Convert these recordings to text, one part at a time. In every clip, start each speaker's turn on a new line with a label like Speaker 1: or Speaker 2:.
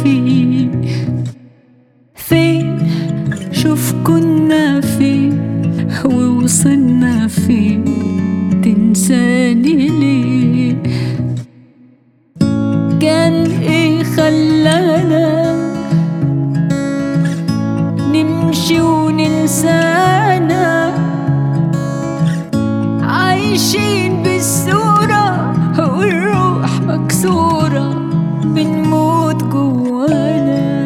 Speaker 1: فيه فين شوف كنا فين ووصلنا فين تنساني ليه كان ايه خلانا نمشي وننسانا عايشين بالصورة والروح مكسورة بنموت جوانا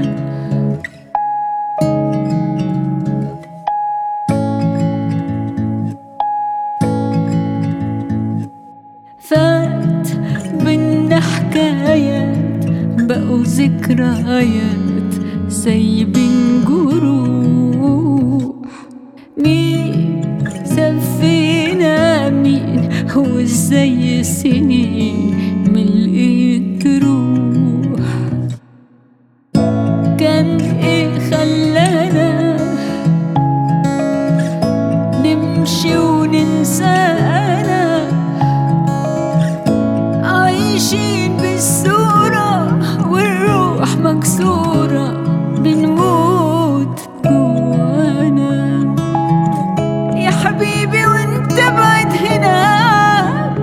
Speaker 1: فات بينا حكايات بقوا ذكريات سايبين جروح مين سفينا مين وازاي سنين ملقيت تروح كان ايه خلانا نمشي وننسانا عايشين بالصورة والروح مكسورة بنموت جوانا يا حبيبي وانت بعد هناك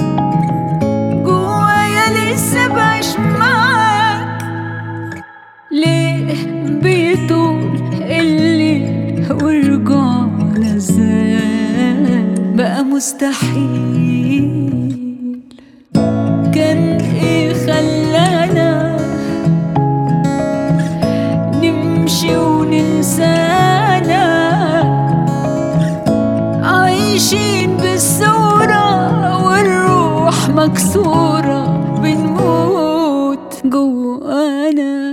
Speaker 1: جوايا لسه بعيش معاك ليه بيطول الليل ورجعنا ازاي بقى مستحيل كان ايه خلانا نمشي وننسانا عايشين بالصورة والروح مكسورة بنموت جوانا